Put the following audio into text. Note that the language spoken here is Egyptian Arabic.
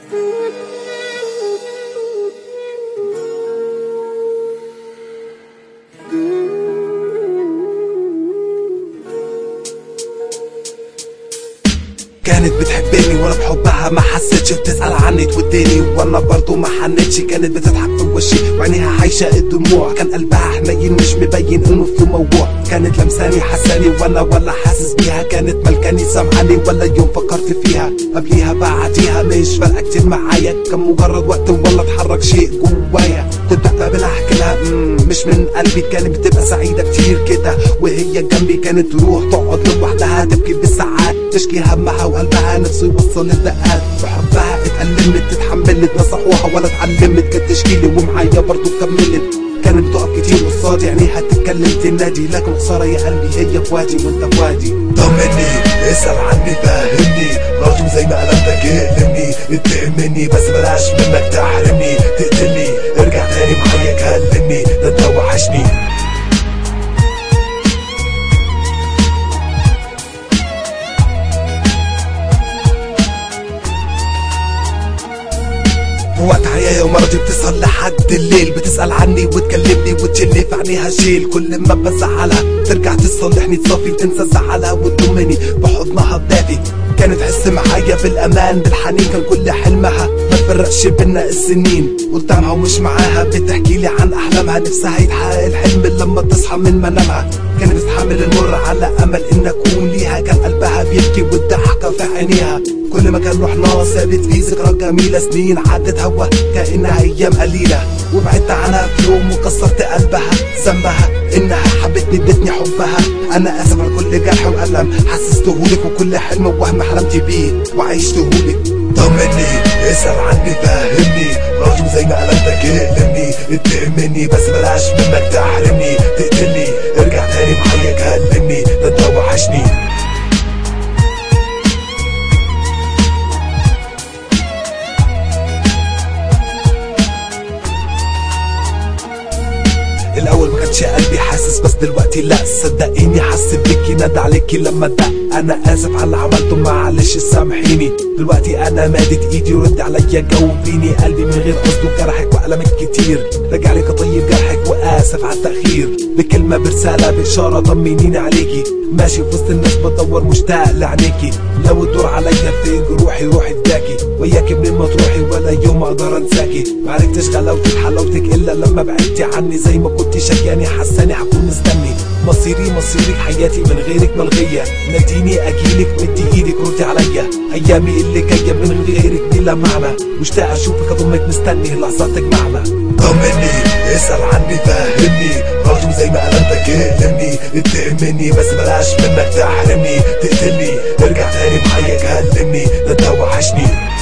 كانت بتحبني وانا بحبها ما حسيتش بتسأل عني توديني وانا برضو ما حنتش كانت بتضحك في وشي وعينيها عايشة الدموع كان قلبها حنين مش مبين انه في موضوع كانت لمساني حساني وانا ولا حاسس بيها كانت ملكاني سامعاني ولا يوم فكرت فيها قبليها بعديها مش فارقة كتير معايا كان مجرد وقت ولا اتحرك شيء جوايا كنت بقابلها احكي لها "مم، مش من قلبي كانت بتبقى سعيدة كتير كده وهي جنبي كانت تروح تقعد لوحدها تبكي بالساعات تشكي همها وقلبها نفسه يوصل الدقات بحبها اتألمت تتحملت نصحوها ولا اتعلمت كانت تشكيلي ومعايا برضو كملت كانت بتقف كتير قصادي عينيها تتكلم تنادي لكن خسارة يا قلبي هي في وادي وانت في وادي طمني اسأل عني فهمني راجل زي ما قلبتك يقلمني اتقم مني بس بلاش منك تحرمني تقتلني ارجع تاني معايا كلمني ده انت وحشني في وقت عيايا ومرضي بتسهر لحد الليل بتسأل عني وتكلمني وتشيلني في عينيها شيل كل ما بزعلها ترجع تصلحني تصفي وتنسى زعلها وتضمني بحضنها الدافي كانت تحس معايا بالامان بالحنين كان كل حلمها ما تفرقش بينا السنين قدامها ومش معاها بتحكي لي عن احلامها نفسها يتحقق الحلم لما تصحى من منامها كانت بتحمل المر على امل ان اكون ليها كان قلبها بيبكي والضحكه في عينيها كل مكان رحنا ثابت فيه ذكرى جميلة سنين عدت هوا كأنها أيام قليلة وبعدت عنها في يوم وكسرت قلبها ذنبها إنها حبتني ادتني حبها أنا آسف على كل جرح وألم حسستهولك وكل حلم ووهم حلمت بيه وعيشتهولك طمني اسأل عني فهمني راجل زي ما قلبتك يقلمني اتقم مني بس بلاش منك تحرمني تقتلني ارجع تاني معايا كلمني ده انت وحشني الأول ما كانش قلبي حاسس بس دلوقتي لا صدقيني حس بيكي نادى عليكي لما دق أنا آسف على اللي عملته معلش سامحيني دلوقتي أنا مادت إيدي ورد عليا جاوبيني قلبي من غير قصده جرحك وألمك كتير راجع لك أطيب جرحك وآسف على التأخير بكلمة برسالة بإشارة طمنيني عليكي ماشي في وسط الناس بدور مشتاق لعينيكي لو تدور عليا في جروحي روحي فداكي وياكي منين ما تروحي ولا يوم اقدر انساكي معرفتش غلاوتك حلاوتك الا لما بعدتي عني زي ما كنت شقياني حساني هكون مستني مصيري مصيرك حياتي من غيرك ملغية ناديني اجيلك مدي ايدك ردي عليا ايامي اللي جاية من غيرك بلا معنى مشتاق اشوفك اضمك مستني لحظات تجمعنا طمني اسأل عني فهمني راجل زي ما قلبتك يقلمني اتقم مني بس بلاش منك تحرمني تقتلني ارجع تاني معايا كلمني ده انت وحشني